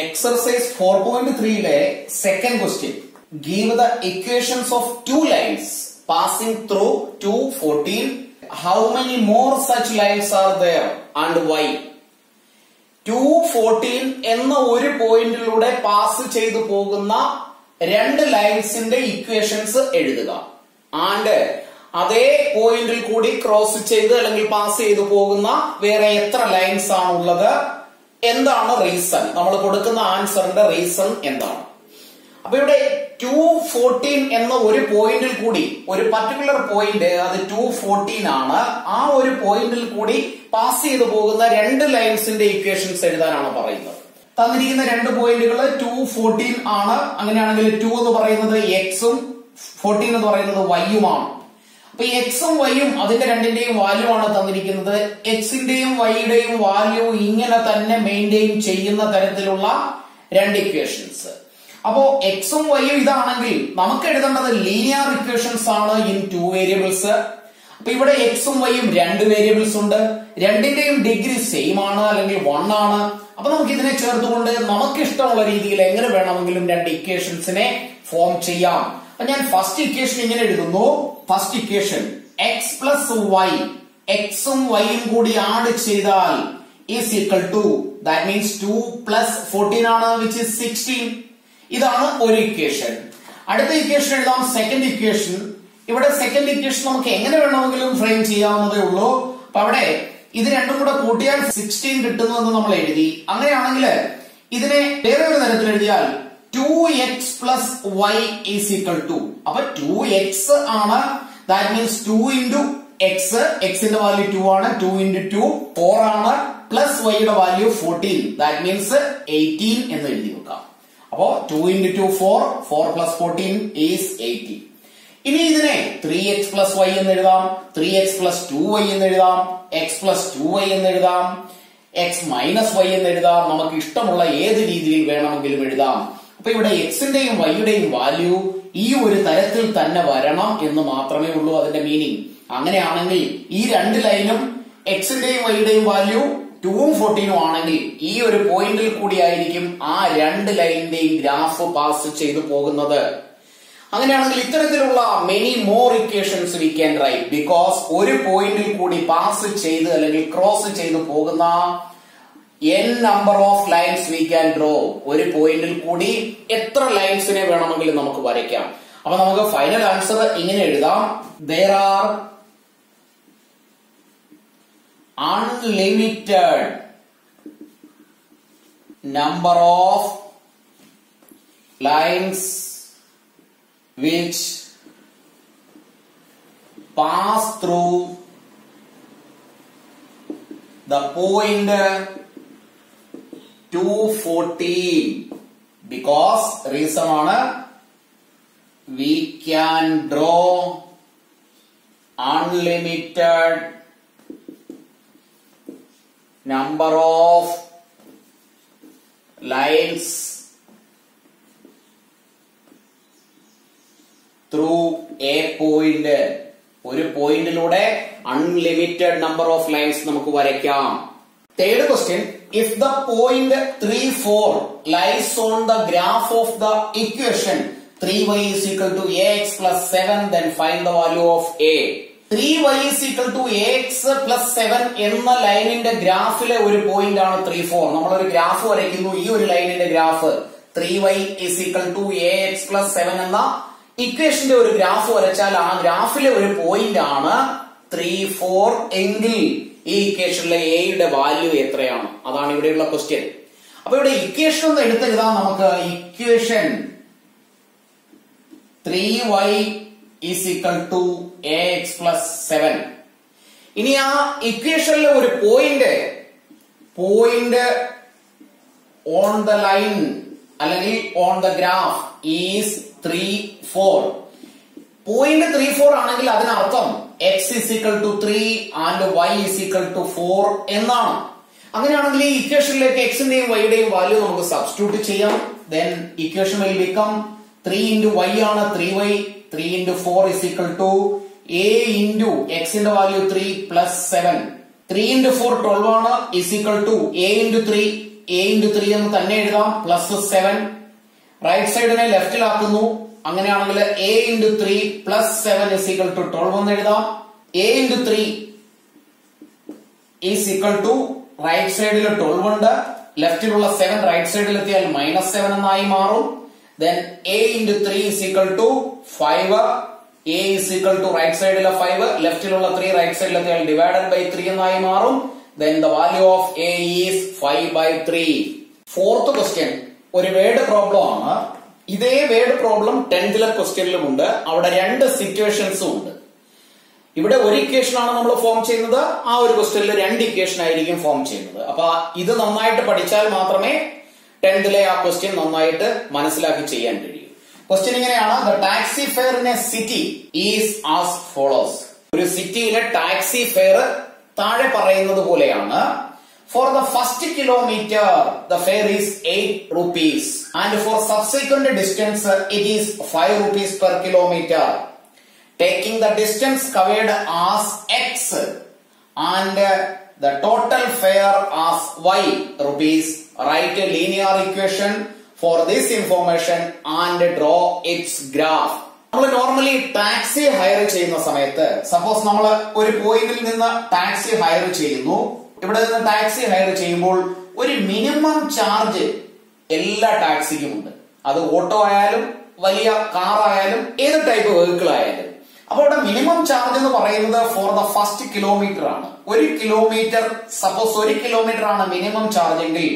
exercise four point ത്രീയിലെ second question give the equations of two lines passing through two fourteen how many more such lines are there and why two fourteen എന്ന ഒരു പോയിന്റിലൂടെ pass ചെയ്തു പോകുന്ന രണ്ട് ലൈൻസിന്റെ equations എഴുതുക and അതേ പോയിന്റിൽ കൂടി ക്രോസ് ചെയ്ത് അല്ലെങ്കിൽ പാസ് ചെയ്തു പോകുന്ന വേറെ എത്ര ലൈൻസ് ആണ് ഉള്ളത് എന്താണ് റീസൺ നമ്മൾ കൊടുക്കുന്ന ആൻസറിന്റെ റീസൺ എന്താണ് അപ്പൊ ഇവിടെ ടു ഫോർട്ടീൻ എന്ന ഒരു പോയിന്റിൽ കൂടി ഒരു പർട്ടിക്കുലർ പോയിന്റ് അത് ടു ഫോർട്ടീൻ ആണ് ആ ഒരു പോയിന്റിൽ കൂടി പാസ് ചെയ്തു പോകുന്ന രണ്ട് ലൈൻസിന്റെ ഇക്വേഷൻസ് എഴുതാനാണ് പറയുന്നത് തന്നിരിക്കുന്ന രണ്ട് പോയിന്റുകൾ ടു ഫോർട്ടീൻ ആണ് അങ്ങനെയാണെങ്കിൽ ടു എന്ന് പറയുന്നത് എക്സും ഫോർട്ടീൻ എന്ന് പറയുന്നത് വൈയുമാണ് അപ്പൊ എക്സും വൈയും അതിന്റെ രണ്ടിന്റെയും വാല്യൂ ആണ് തന്നിരിക്കുന്നത് എക്സിന്റെയും വൈയുടെയും വാല്യൂ ഇങ്ങനെ തന്നെ മെയിൻറ്റെയിൻ ചെയ്യുന്ന തരത്തിലുള്ള രണ്ട് ഇക്വേഷൻസ് അപ്പോ എക്സും വൈയും ഇതാണെങ്കിൽ നമുക്ക് എഴുതേണ്ടത് ലീനിയർ ഇക്വേഷൻസ് ആണ് ഇൻ ടു വേരിയബിൾസ് അപ്പൊ ഇവിടെ എക്സും വൈയും രണ്ട് വേരിയബിൾസ് ഉണ്ട് രണ്ടിന്റെയും ഡിഗ്രി സെയിം ആണ് അല്ലെങ്കിൽ വൺ ആണ് അപ്പൊ നമുക്ക് ഇതിനെ ചേർത്തുകൊണ്ട് നമുക്ക് ഇഷ്ടമുള്ള രീതിയിൽ എങ്ങനെ വേണമെങ്കിലും രണ്ട് ഇക്വേഷൻസിനെ ഫോം ചെയ്യാം അപ്പൊ ഞാൻ ഫസ്റ്റ് ഇക്വേഷൻ ഇങ്ങനെ എഴുതുന്നു first equation x plus y എക്സും വൈയും കൂടി ആഡ് ചെയ്താൽ is equal to that means two plus fourteen ആണ് വിച്ച് ഇസ് സിക്സ്റ്റീൻ ഇതാണ് ഒരു ഇക്വേഷൻ അടുത്ത ഇക്വേഷൻ എഴുതാം സെക്കൻഡ് ഇക്വേഷൻ ഇവിടെ സെക്കൻഡ് ഇക്വേഷൻ നമുക്ക് എങ്ങനെ വേണമെങ്കിലും ഫ്രെയിം ചെയ്യാവുന്നതേ ഉള്ളൂ അപ്പൊ അവിടെ ഇത് രണ്ടും കൂടെ കൂട്ടിയാൽ സിക്സ്റ്റീൻ കിട്ടുന്നു എന്ന് നമ്മൾ എഴുതി അങ്ങനെയാണെങ്കിൽ ഇതിനെ വേറെ ഒരു തരത്തിൽ എഴുതിയാൽ two x plus y is equal to അപ്പൊ ടു എക്സ് ആണ് that means two into x എക്സിന്റെ വാല്യൂ ടു ആണ് ടു ഇൻറ്റു ടു ഫോർ ആണ് പ്ലസ് വൈയുടെ value fourteen that means eighteen എന്ന് എഴുതി വെക്കാം അപ്പോ two into two four four plus fourteen is eighteen ഇനി ഇതിനെ ത്രീ എക്സ് പ്ലസ് വൈ എന്ന് എഴുതാം three x plus two y എന്ന് എഴുതാം എക്സ് പ്ലസ് ടു വൈ എന്ന് എഴുതാം എക്സ് മൈനസ് വൈ എന്ന് എഴുതാം നമുക്ക് ഇഷ്ടമുള്ള ഏത് രീതിയിൽ വേണമെങ്കിലും എഴുതാം അപ്പൊ ഇവിടെ എക്സിന്റെയും വൈയുടെയും വാല്യൂ ഈ ഒരു തരത്തിൽ തന്നെ വരണം എന്ന് മാത്രമേ ഉള്ളൂ അതിന്റെ മീനിങ് അങ്ങനെയാണെങ്കിൽ ഈ രണ്ട് ലൈനും എക്സിന്റെയും വൈയുടെയും വാല്യൂ ടൂവും ഫോർട്ടീനും ആണെങ്കിൽ ഈ ഒരു പോയിന്റിൽ കൂടിയായിരിക്കും ആ രണ്ട് ലൈനിന്റെയും ഗ്രാഫ് പാസ് ചെയ്തു പോകുന്നത് അങ്ങനെയാണെങ്കിൽ ഇത്തരത്തിലുള്ള many more equations we can write because ഒരു പോയിന്റിൽ കൂടി പാസ് ചെയ്ത് അല്ലെങ്കിൽ ക്രോസ് ചെയ്തു പോകുന്ന n number of lines we can draw ഒരു പോയിന്റിൽ കൂടി എത്ര ലൈൻസിനെ വേണമെങ്കിലും നമുക്ക് വരയ്ക്കാം അപ്പൊ നമുക്ക് ഫൈനൽ ആൻസർ ഇങ്ങനെ എഴുതാം there are unlimited number of lines which pass through the point 214 because reason ആണ് we can draw unlimited number of lines through a point ഒരു പോയിന്റിലൂടെ അൺലിമിറ്റഡ് നമ്പർ ഓഫ് ലൈൻസ് നമുക്ക് വരയ്ക്കാം third question if the point three four lies on the graph of the equation three y is equal to a x plus seven then find the value of a three y is equal to a x plus seven എന്ന ലൈനിന്റെ ഗ്രാഫിലെ ഒരു point ആണ് three four നമ്മളൊരു graph വരയ്ക്കുന്നു ഈ ഒരു ലൈനിന്റെ graph three y is equal to a x plus seven എന്ന ഇക്വേഷന്റെ ഒരു ഗ്രാഫ് വരച്ചാൽ ആ ഗ്രാഫിലെ ഒരു പോയിന്റ് ആണ് ത്രീ ഫോർ എങ്കിൽ ഈ ഇക്വേഷനിലെ എയുടെ വാല്യൂ എത്രയാണ് അതാണ് ഇവിടെയുള്ള ക്വസ്റ്റ്യൻ അപ്പൊ ഇവിടെ ഇക്വേഷൻ ഒന്ന് എടുത്തെഴുതാം നമുക്ക് equation three y is equal to a x plus seven ഇനി ആ ഇക്വേഷനിലെ ഒരു point point on the line അല്ലെങ്കിൽ on the graph is three four point three four ആണെങ്കിൽ അതിനർത്ഥം x is equal to three and y is equal to four എന്നാണ് അങ്ങനെയാണെങ്കിൽ ഈ ഇക്വേഷനിലേക്ക് എക്സിന്റെയും വൈയുടെയും വാല്യൂ നമുക്ക് സബ്സ്റ്റിറ്റ്യൂട്ട് ചെയ്യാം then equation will become three into y ആണ് three y three into four is equal to a into എക്സിന്റെ value three plus seven three into four twelve ആണ് is equal to a into three a into three എന്ന് തന്നെ എഴുതാം plus seven right സൈഡിനെ ലെഫ്റ്റിലാക്കുന്നു അങ്ങനെയാണെങ്കിൽ a into three plus seven is equal to twelve എന്ന് എഴുതാം a into three is equal to right സൈഡിൽ ട്വൽവ് ഉണ്ട് ലെഫ്റ്റിലുള്ള സെവൻ റൈറ്റ് സൈഡിൽ എത്തിയാൽ മൈനസ് സെവൻ എന്നായി മാറും then a into three is equal to five a is equal to right സൈഡിലെ ഫൈവ് ലെഫ്റ്റിലുള്ള ത്രീ റൈറ്റ് സൈഡിൽ എത്തിയാൽ ഡിവൈഡഡ് ബൈ ത്രീ എന്നായി മാറും then the value of a is five by three fourth question ഒരു word problem ആണ് ഇതേ word problem ടെൻത്തിലെ ക്വസ്റ്റ്യനിലും ഉണ്ട് അവിടെ രണ്ട് സിറ്റുവേഷൻസും ഉണ്ട് ഇവിടെ ഒരു ഇക്വേഷൻ ആണ് നമ്മൾ ഫോം ചെയ്യുന്നത് ആ ഒരു ക്വസ്റ്റ്യനിൽ രണ്ട് ഇക്വേഷൻ ആയിരിക്കും ഫോം ചെയ്യുന്നത് അപ്പൊ ഇത് നന്നായിട്ട് പഠിച്ചാൽ മാത്രമേ ടെൻത്തിലെ ആ ക്വസ്റ്റ്യൻ നന്നായിട്ട് മനസ്സിലാക്കി ചെയ്യാൻ കഴിയൂ ക്വസ്റ്റ്യൻ ഇങ്ങനെയാണ് the taxi fare in a city is as follows ഒരു സിറ്റിയിലെ ടാക്സി ഫെയർ താഴെ പറയുന്നത് പോലെയാണ് for the first kilometre the fare is eight rupees and for subsequent distance it is five rupees per kilometre taking the distance covered as x and the total fare as y rupees write a linear equation for this information and draw its graph നമ്മൾ normally taxi hire ചെയ്യുന്ന സമയത്ത് suppose നമ്മൾ ഒരു പോയിന്റിൽ നിന്ന് taxi higher ചെയ്യുന്നു ഇവിടെ നിന്ന് ടാക്സി ഹയർ ചെയ്യുമ്പോൾ ഒരു മിനിമം ചാർജ് എല്ലാ ടാക്സിക്കും ഉണ്ട് അത് ഓട്ടോ ആയാലും വലിയ കാർ ആയാലും ഏത് ടൈപ്പ് വെഹിക്കിൾ ആയാലും അപ്പൊ ഇവിടെ മിനിമം ചാർജ് എന്ന് പറയുന്നത് ഫോർ ദ ഫസ്റ്റ് കിലോമീറ്റർ ആണ് ഒരു കിലോമീറ്റർ സപ്പോസ് ഒരു കിലോമീറ്റർ ആണ് മിനിമം ചാർജ് എങ്കിൽ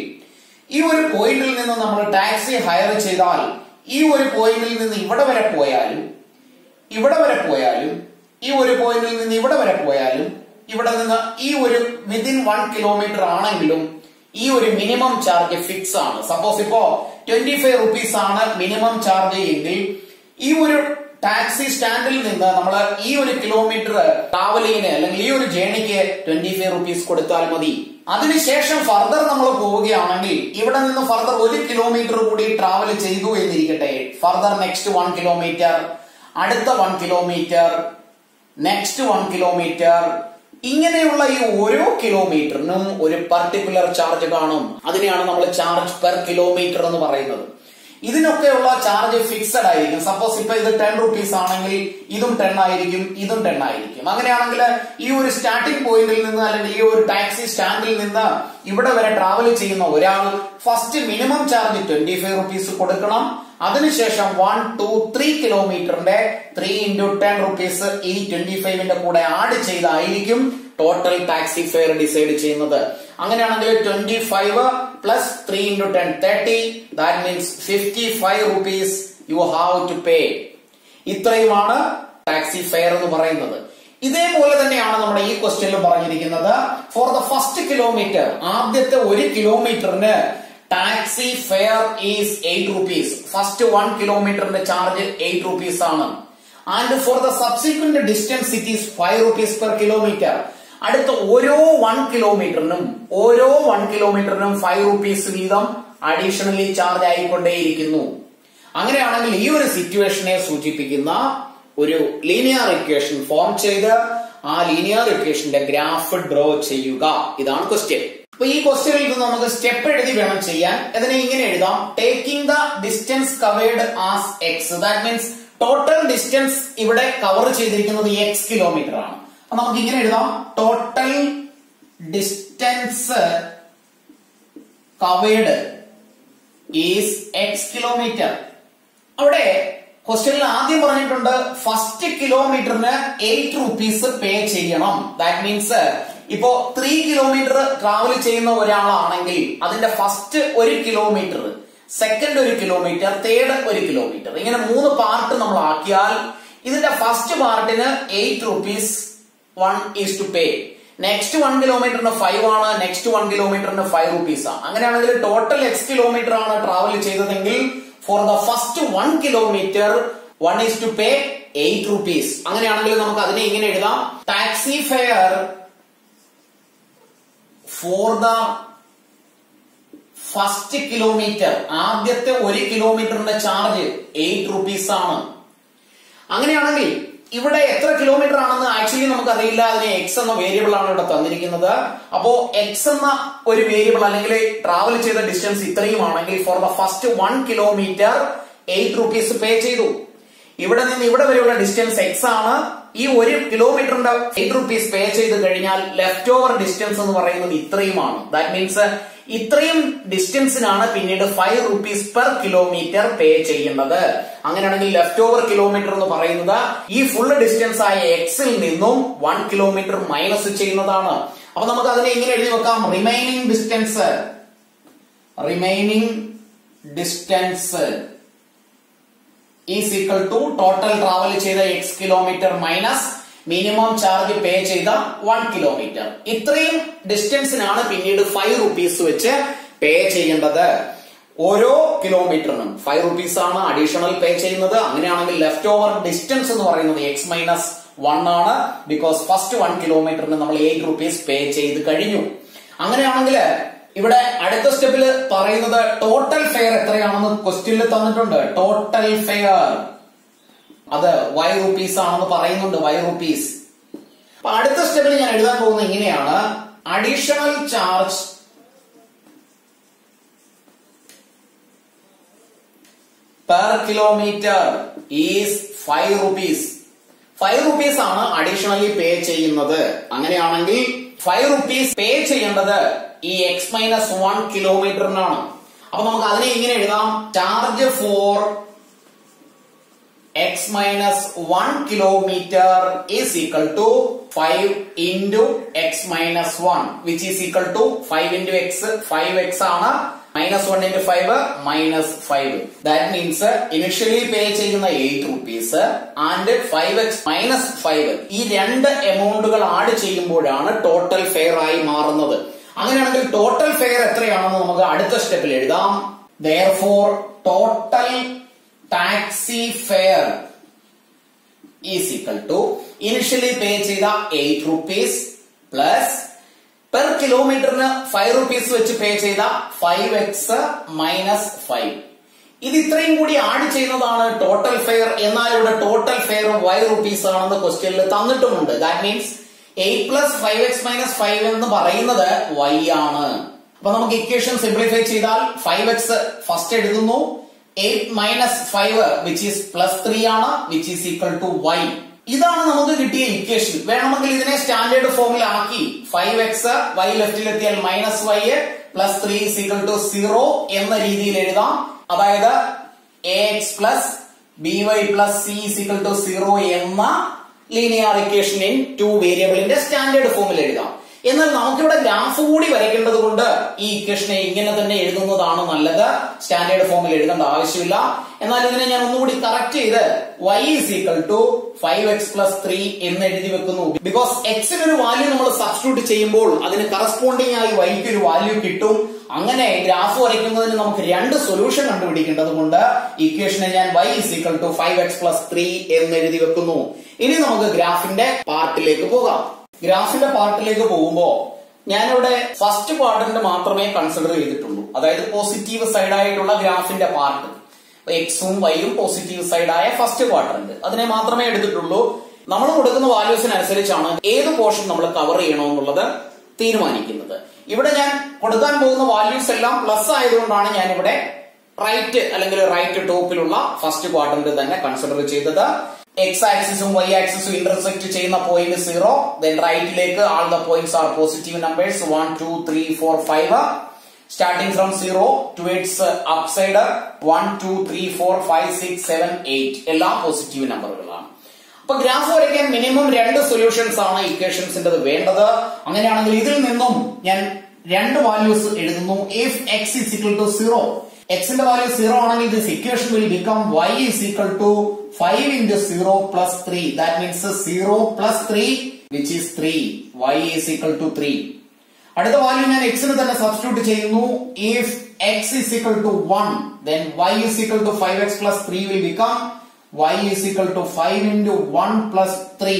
ഈ ഒരു പോയിന്റിൽ നിന്ന് നമ്മൾ ടാക്സി ഹയർ ചെയ്താൽ ഈ ഒരു പോയിന്റിൽ നിന്ന് ഇവിടെ വരെ പോയാലും ഇവിടെ വരെ പോയാലും ഈ ഒരു പോയിന്റിൽ നിന്ന് ഇവിടെ വരെ പോയാലും ഇവിടെ നിന്ന് ഈ ഒരു വിതിൻ വൺ കിലോമീറ്റർ ആണെങ്കിലും ഈ ഒരു മിനിമം ചാർജ് ഫിക്സ് ആണ് സപ്പോസ് ഇപ്പോ ട്വന്റി ഫൈവ് റുപ്പീസ് ആണ് മിനിമം ചാർജ് എങ്കിൽ ഈ ഒരു ടാക്സി സ്റ്റാൻഡിൽ നിന്ന് നമ്മൾ ഈ ഒരു കിലോമീറ്റർ ട്രാവലിങ്ങിന് അല്ലെങ്കിൽ ഈ ഒരു ജേണിക്ക് ട്വന്റി ഫൈവ് റുപ്പീസ് കൊടുത്താൽ മതി അതിനുശേഷം ഫർദർ നമ്മൾ പോവുകയാണെങ്കിൽ ഇവിടെ നിന്ന് ഫർദർ ഒരു കിലോമീറ്റർ കൂടി ട്രാവൽ ചെയ്തു എന്നിരിക്കട്ടെ ഫർദർ നെക്സ്റ്റ് വൺ കിലോമീറ്റർ അടുത്ത one kilometre next one kilometre ഇങ്ങനെയുള്ള ഈ ഓരോ കിലോമീറ്ററിനും ഒരു പർട്ടിക്കുലർ ചാർജ് കാണും അതിനെയാണ് നമ്മൾ ചാർജ് പെർ കിലോമീറ്റർ എന്ന് പറയുന്നത് ഇതിനൊക്കെയുള്ള ചാർജ് ഫിക്സഡ് ആയിരിക്കും സപ്പോസ് ഇപ്പൊ ഇത് ടെൻ റുപ്പീസ് ആണെങ്കിൽ ഇതും ടെൻ ആയിരിക്കും ഇതും ടെൻ ആയിരിക്കും അങ്ങനെയാണെങ്കിൽ ഈ ഒരു സ്റ്റാർട്ടിംഗ് പോയിന്റിൽ നിന്ന് അല്ലെങ്കിൽ ഈ ഒരു ടാക്സി സ്റ്റാൻഡിൽ നിന്ന് ഇവിടെ വരെ ട്രാവൽ ചെയ്യുന്ന ഒരാൾ first minimum charge twenty five rupees കൊടുക്കണം അതിനുശേഷം വൺ ടു ത്രീ കിലോമീറ്ററിന്റെ ത്രീ ഇൻറ്റു ടെൻ റുപ്പീസ് ഈ ട്വന്റി ഫൈവിന്റെ കൂടെ ആഡ് ചെയ്തായിരിക്കും ടോട്ടൽ ടാക്സി ഫെയർ ഡിസൈഡ് ചെയ്യുന്നത് അങ്ങനെയാണെങ്കിൽ twenty five plus three into ten thirty that means fifty five rupees you have to pay ഇത്രയുമാണ് ടാക്സി ഫെയർ എന്ന് പറയുന്നത് ഇതേപോലെ തന്നെയാണ് നമ്മുടെ ഈ ക്വസ്റ്റ്യനിൽ പറഞ്ഞിരിക്കുന്നത് ഫോർ ദ ഫസ്റ്റ് കിലോമീറ്റർ ആദ്യത്തെ ഒരു കിലോമീറ്ററിന് taxi fare is eight rupees first one കിലോമീറ്ററിന്റെ ചാർജ് എയ്റ്റ് റുപ്പീസ് ആണ് and for the subsequent distance it is five rupees per kilometre അടുത്ത ഓരോ വൺ കിലോമീറ്ററിനും ഓരോ വൺ കിലോമീറ്ററിനും ഫൈവ് റുപ്പീസ് വീതം അഡീഷണലി ചാർജ് ആയിക്കൊണ്ടേയിരിക്കുന്നു അങ്ങനെയാണെങ്കിൽ ഈ ഒരു സിറ്റുവേഷനെ സൂചിപ്പിക്കുന്ന ഒരു ലീനിയർ ഇക്വേഷൻ ഫോം ചെയ്ത് ആ ലീനിയർ ഇക്വേഷന്റെ ഗ്രാഫ് ഡ്രോ ചെയ്യുക ഇതാണ് ക്വസ്റ്റ്യൻ അപ്പൊ ഈ ക്വസ്റ്റ്യനിൽ നിന്ന് നമുക്ക് സ്റ്റെപ്പ് എഴുതി വേണം ചെയ്യാൻ അതിനെ ഇങ്ങനെ എഴുതാം taking the distance covered as x that means total distance ഇവിടെ കവർ ചെയ്തിരിക്കുന്നത് എക്സ് കിലോമീറ്റർ ആണ് അപ്പൊ നമുക്ക് ഇങ്ങനെ എഴുതാം total distance covered is x kilometre അവിടെ ക്വസ്റ്റ്യനിൽ ആദ്യം പറഞ്ഞിട്ടുണ്ട് ഫസ്റ്റ് കിലോമീറ്ററിന് എയ്റ്റ് റുപ്പീസ് പേ ചെയ്യണം ദാറ്റ് മീൻസ് ഇപ്പോ ത്രീ കിലോമീറ്റർ ട്രാവൽ ചെയ്യുന്ന ഒരാളാണെങ്കിൽ അതിന്റെ ഫസ്റ്റ് ഒരു കിലോമീറ്റർ സെക്കൻഡ് ഒരു കിലോമീറ്റർ തേർഡ് ഒരു കിലോമീറ്റർ ഇങ്ങനെ മൂന്ന് പാർട്ട് നമ്മൾ ആക്കിയാൽ ഇതിന്റെ ഫസ്റ്റ് പാർട്ടിന് eight rupees one is to pay next one കിലോമീറ്ററിന് ഫൈവ് ആണ് നെക്സ്റ്റ് വൺ കിലോമീറ്ററിന് ഫൈവ് റുപ്പീസ് ആണ് അങ്ങനെയാണെങ്കിൽ ടോട്ടൽ എക്സ് കിലോമീറ്റർ ആണ് ട്രാവൽ ചെയ്തതെങ്കിൽ for the first one kilometre one is to pay eight rupees അങ്ങനെയാണെങ്കിൽ നമുക്ക് അതിനെ ഇങ്ങനെ എഴുതാം taxi fare for the first kilometre ആദ്യത്തെ ഒരു കിലോമീറ്ററിന്റെ ചാർജ് എയ്റ്റ് റുപ്പീസ് ആണ് അങ്ങനെയാണെങ്കിൽ ഇവിടെ എത്ര കിലോമീറ്റർ ആണെന്ന് ആക്ച്വലി നമുക്ക് അറിയില്ല അതിന് എക്സ് എന്ന വേരിയബിൾ ആണ് ഇവിടെ തന്നിരിക്കുന്നത് അപ്പോ എക്സ് എന്ന ഒരു വേരിയബിൾ അല്ലെങ്കിൽ ട്രാവൽ ചെയ്ത ഡിസ്റ്റൻസ് ഇത്രയും ആണെങ്കിൽ for the first one kilometre eight rupees pay ചെയ്തു ഇവിടെ നിന്ന് ഇവിടെ വരെയുള്ള ഡിസ്റ്റൻസ് എക്സ് ആണ് ഈ ഒരു കിലോമീറ്ററിന്റെ എയ്റ്റ് റുപ്പീസ് പേ ചെയ്ത് കഴിഞ്ഞാൽ ലെഫ്റ്റ് ഓവർ ഡിസ്റ്റൻസ് എന്ന് പറയുന്നത് ഇത്രയുമാണ് ദാറ്റ് മീൻസ് ഇത്രയും ഡിസ്റ്റൻസിനാണ് പിന്നീട് five rupees per kilometre pay ചെയ്യുന്നത് അങ്ങനെയാണെങ്കിൽ ലെഫ്റ്റ് ഓവർ കിലോമീറ്റർ എന്ന് പറയുന്നത് ഈ ഫുൾ ഡിസ്റ്റൻസ് ആയ എക്സിൽ നിന്നും വൺ കിലോമീറ്റർ മൈനസ് ചെയ്യുന്നതാണ് അപ്പൊ നമുക്ക് അതിനെ എങ്ങനെ എഴുതി വെക്കാം remaining distance remaining distance is equal to total travel ചെയ്ത x kilometre minus minimum charge pay ചെയ്ത വൺ കിലോമീറ്റർ ഇത്രയും ഡിസ്റ്റൻസിനാണ് പിന്നീട് ഫൈവ് റുപ്പീസ് വെച്ച് പേ ചെയ്യേണ്ടത് ഓരോ കിലോമീറ്ററിനും ഫൈവ് റുപ്പീസ് ആണ് അഡീഷണൽ പേ ചെയ്യുന്നത് അങ്ങനെയാണെങ്കിൽ ലെഫ്റ്റ് ഓവർ ഡിസ്റ്റൻസ് എന്ന് പറയുന്നത് എക്സ് മൈനസ് വൺ ആണ് ബിക്കോസ് ഫസ്റ്റ് വൺ കിലോമീറ്ററിന് നമ്മൾ എയ്റ്റ് റുപ്പീസ് പേ ചെയ്ത് കഴിഞ്ഞു അങ്ങനെയാണെങ്കിൽ ഇവിടെ അടുത്ത സ്റ്റെപ്പിൽ പറയുന്നത് ടോട്ടൽ ഫെയർ എത്രയാണെന്ന് ക്വസ്റ്റ്യനിൽ തന്നിട്ടുണ്ട് ടോട്ടൽ ഫെയർ അത് വൈ റുപ്പീസ് ആണെന്ന് പറയുന്നുണ്ട് വൈ റുപ്പീസ് അപ്പൊ അടുത്ത സ്റ്റെപ്പിൽ ഞാൻ എഴുതാൻ പോകുന്നത് ഇങ്ങനെയാണ് additional charge per kilometre is five rupees five rupees ആണ് അഡീഷണലി പേ ചെയ്യുന്നത് അങ്ങനെയാണെങ്കിൽ ഫൈവ് റുപ്പീസ് പേ ചെയ്യേണ്ടത് ഈ എക്സ് മൈനസ് വൺ കിലോമീറ്ററിനാണ് അപ്പൊ നമുക്ക് അതിനെ ഇങ്ങനെ എഴുതാം charge for x minus one kilometre is equal to five into x minus one which is equal to five into x five x ആണ് minus one into five minus five that means initially pay ചെയ്യുന്ന eight rupees and five x minus five ഈ രണ്ട് എമൗണ്ടുകൾ add ചെയ്യുമ്പോഴാണ് total fare ആയി മാറുന്നത് അങ്ങനെയാണെങ്കിൽ total fair എത്രയാണെന്ന് നമുക്ക് അടുത്ത സ്റ്റെപ്പിൽ എഴുതാം therefore total taxi fare is equal to initially pay ചെയ്ത എയ്റ്റ് റുപ്പീസ് പ്ലസ് പെർ കിലോമീറ്ററിന് ഫൈവ് റുപ്പീസ് വെച്ച് പേ ചെയ്ത ഫൈവ് എക്സ് മൈനസ് ഫൈവ് ഇത് ഇത്രയും കൂടി ആഡ് ചെയ്യുന്നതാണ് ടോട്ടൽ ഫെയർ എന്നാൽ ഇവിടെ ടോട്ടൽ ഫെയർ വൈ റുപ്പീസ് ആണെന്ന് ക്വസ്റ്റ്യനിൽ തന്നിട്ടുമുണ്ട് that means eight plus five x minus five എന്ന് പറയുന്നത് വൈ ആണ് അപ്പൊ നമുക്ക് ഇക്വേഷൻ സിംപ്ലിഫൈ ചെയ്താൽ ഫൈവ് എക്സ് ഫസ്റ്റ് എഴുതുന്നു eight minus five which is plus three ആണ് which is equal to y ഇതാണ് നമുക്ക് കിട്ടിയ ഇക്വേഷൻ വേണമെങ്കിൽ ഇതിനെ സ്റ്റാൻഡേർഡ് ഫോമിൽ ആക്കി ഫൈവ് എക്സ് വൈ ലെഫ്റ്റിലെത്തിയാൽ minus y plus three equal to zero എന്ന രീതിയിൽ എഴുതാം അതായത് a x plus b y plus C equal to zero എന്ന ലീനിയർ ഇക്വേഷൻ ഇൻ ടു വേരിയബിളിന്റെ സ്റ്റാൻഡേർഡ് ഫോമിൽ എഴുതാം എന്നാൽ നമുക്കിവിടെ ഗ്രാഫ് കൂടി വരയ്ക്കേണ്ടത് കൊണ്ട് ഈ ഇക്വേഷനെ ഇങ്ങനെ തന്നെ എഴുതുന്നതാണ് നല്ലത് സ്റ്റാൻഡേർഡ് ഫോമിൽ എഴുതേണ്ട ആവശ്യമില്ല എന്നാൽ ഇതിനെ ഞാൻ ഒന്നുകൂടി കറക്റ്റ് ചെയ്ത് y is equal to five x plus three എന്ന് എഴുതി വെക്കുന്നു ബിക്കോസ് എക്സിന് ഒരു വാല്യൂ നമ്മൾ സബ്സ്റ്റിറ്റ്യൂട്ട് ചെയ്യുമ്പോൾ അതിന് കറസ്പോണ്ടിങ് ആയി വൈക്ക് ഒരു വാല്യൂ കിട്ടും അങ്ങനെ ഗ്രാഫ് വരയ്ക്കുന്നതിന് നമുക്ക് രണ്ട് സൊല്യൂഷൻ കണ്ടുപിടിക്കേണ്ടത് കൊണ്ട് ഇക്വേഷനെ ഞാൻ y is equal to five x plus three എന്ന് എഴുതി വെക്കുന്നു ഇനി നമുക്ക് ഗ്രാഫിന്റെ പാർട്ടിലേക്ക് പോകാം ഗ്രാഫിന്റെ പാർട്ടിലേക്ക് പോകുമ്പോ ഞാനിവിടെ ഫസ്റ്റ് ക്വാഡ്രന്റ് മാത്രമേ കൺസിഡർ ചെയ്തിട്ടുള്ളൂ അതായത് പോസിറ്റീവ് സൈഡ് ആയിട്ടുള്ള ഗ്രാഫിന്റെ പാർട്ട് എക്സും വൈയും പോസിറ്റീവ് സൈഡായ ഫസ്റ്റ് ക്വാഡ്രന്റ് അതിനെ മാത്രമേ എടുത്തിട്ടുള്ളൂ നമ്മൾ കൊടുക്കുന്ന വാല്യൂസിനനുസരിച്ചാണ് ഏത് പോർഷൻ നമ്മൾ കവർ ചെയ്യണമെന്നുള്ളത് തീരുമാനിക്കുന്നത് ഇവിടെ ഞാൻ കൊടുക്കാൻ പോകുന്ന വാല്യൂസ് എല്ലാം പ്ലസ് ആയതുകൊണ്ടാണ് ഞാൻ ഇവിടെ റൈറ്റ് അല്ലെങ്കിൽ റൈറ്റ് ടോപ്പിലുള്ള ഫസ്റ്റ് ക്വാഡ്രന്റ് തന്നെ കൺസിഡർ ചെയ്തത് എക്സ് ആക്സിസും വൈ ആക്സിസും ഇന്റർസെക്ട് ചെയ്യുന്ന പോയിന്റ് സീറോ ദെൻ റൈറ്റിലേക്ക് all the points are positive numbers one two three four five starting from zero to it's up side one two three four five six seven eight എല്ലാം positive നമ്പറുകളാണ് അപ്പൊ graph വരയ്ക്കാൻ minimum രണ്ട് solutions ആണ് ഇക്വേഷൻസിന്റെ വേണ്ടത് അങ്ങനെയാണെങ്കിൽ ഇതിൽ നിന്നും ഞാൻ രണ്ട് വാല്യൂസ് എഴുതുന്നു if x is equal to zero എക്സിന്റെ വാല്യൂ സീറോ ആണെങ്കിൽ this equation will become y is equal to five into zero plus three that means zero plus three which is three y is equal to three അടുത്ത value ഞാൻ എക്സിന് തന്നെ substitute ചെയ്യുന്നു if x is equal to one then y is equal to five x plus three will become y is equal to five into one plus three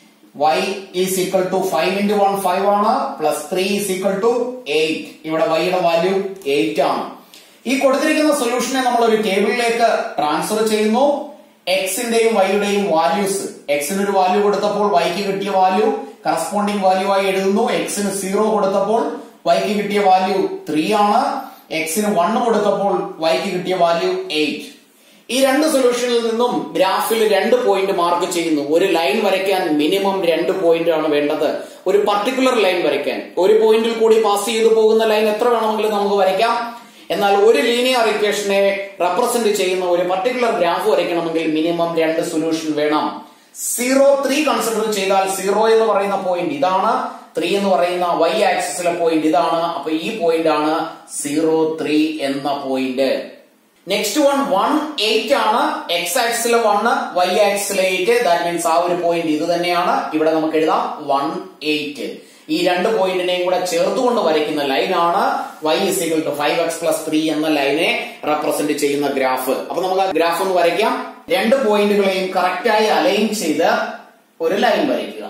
y is equal to five into one five ആണ് plus three is equal to eight ഇവിടെ വൈയുടെ value eight ആണ് ഈ കൊടുത്തിരിക്കുന്ന സൊല്യൂഷനെ നമ്മൾ ഒരു ടേബിളിലേക്ക് transfer ചെയ്യുന്നു എക്സിന്റെയും വൈയുടെയും values എക്സിന് ഒരു വാല്യൂ കൊടുത്തപ്പോൾ വൈക്ക് കിട്ടിയ വാല്യൂ കറസ്പോണ്ടിങ് വാല്യൂ ആയി എഴുതുന്നു എക്സിന് സീറോ കൊടുത്തപ്പോൾ വൈക്ക് കിട്ടിയ വാല്യൂ ത്രീ ആണ് എക്സിന് വൺ കൊടുത്തപ്പോൾ വൈക്ക് കിട്ടിയ വാല്യൂ എയ്റ്റ് ഈ രണ്ട് സൊല്യൂഷനിൽ നിന്നും ഗ്രാഫിൽ രണ്ട് പോയിന്റ് മാർക്ക് ചെയ്യുന്നു ഒരു ലൈൻ വരയ്ക്കാൻ മിനിമം രണ്ട് പോയിന്റ് ആണ് വേണ്ടത് ഒരു പർട്ടിക്കുലർ ലൈൻ വരയ്ക്കാൻ ഒരു പോയിന്റിൽ കൂടി പാസ് ചെയ്തു പോകുന്ന ലൈൻ എത്ര വേണമെങ്കിലും നമുക്ക് വരയ്ക്കാം എന്നാൽ ഒരു ലീനിയർ ഇക്വേഷനെ റെപ്രസെന്റ് ചെയ്യുന്ന ഒരു പർട്ടിക്കുലർ ഗ്രാഫ് വരയ്ക്കണമെങ്കിൽ മിനിമം രണ്ട് സൊല്യൂഷൻ വേണം സീറോ ത്രീ കൺസിഡർ ചെയ്താൽ സീറോ എന്ന് പറയുന്ന പോയിന്റ് ഇതാണ് ത്രീ എന്ന് പറയുന്ന വൈ ആക്സിസിലെ പോയിന്റ് ഇതാണ് അപ്പൊ ഈ പോയിന്റ് ആണ് സീറോ ത്രീ എന്ന point next one one eight ആണ് എക്സ് ആക്സിലെ വണ് വൈ ആക്സിലെ എയ്റ്റ് ദാറ്റ് മീൻസ് ആ ഒരു പോയിന്റ് ഇത് തന്നെയാണ് ഇവിടെ നമുക്ക് എഴുതാം വൺ എയ്റ്റ് ഈ രണ്ട് പോയിന്റിനെയും കൂടെ ചേർത്തുകൊണ്ട് വരയ്ക്കുന്ന ലൈനാണ് y is equal to five x plus three എന്ന ലൈനെ റെപ്രസെന്റ് ചെയ്യുന്ന ഗ്രാഫ് അപ്പൊ നമുക്ക് ആ ഗ്രാഫ് ഒന്ന് വരയ്ക്കാം രണ്ട് പോയിന്റുകളെയും കറക്റ്റായി അലൈൻ ചെയ്ത് ഒരു ലൈൻ വരയ്ക്കുക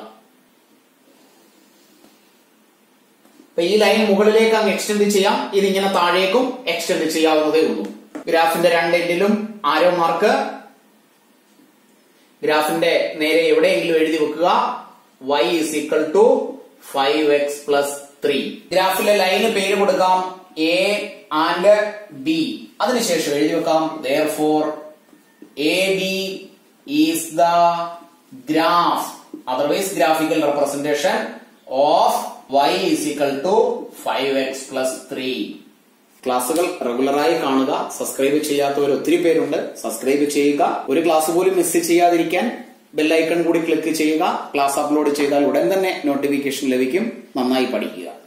അപ്പൊ ഈ ലൈൻ മുകളിലേക്ക് അങ്ങ് എക്സ്റ്റെൻഡ് ചെയ്യാം ഇതിങ്ങനെ താഴേക്കും എക്സ്റ്റെൻഡ് ചെയ്യാവുന്നതേ ഉള്ളൂ ഗ്രാഫിന്റെ രണ്ട് എൻഡിലും ആരോ മാർക്ക് ഗ്രാഫിന്റെ നേരെ എവിടെയെങ്കിലും എഴുതി വെക്കുക y is equal to five x plus three ഗ്രാഫിലെ ലൈന് പേര് കൊടുക്കാം എ ആൻഡ് ബി അതിനുശേഷം എഴുതി വെക്കാം therefore A B is the graph otherwise graphical representation of y is equal to five x plus three ക്ലാസുകൾ റെഗുലറായി കാണുക സബ്സ്ക്രൈബ് ചെയ്യാത്തവർ ഒത്തിരി പേരുണ്ട് സബ്സ്ക്രൈബ് ചെയ്യുക ഒരു ക്ലാസ് പോലും മിസ് ചെയ്യാതിരിക്കാൻ ബെല്ലൈക്കൺ കൂടി ക്ലിക്ക് ചെയ്യുക ക്ലാസ് അപ്ലോഡ് ചെയ്താൽ ഉടൻ തന്നെ നോട്ടിഫിക്കേഷൻ ലഭിക്കും നന്നായി പഠിക്കുക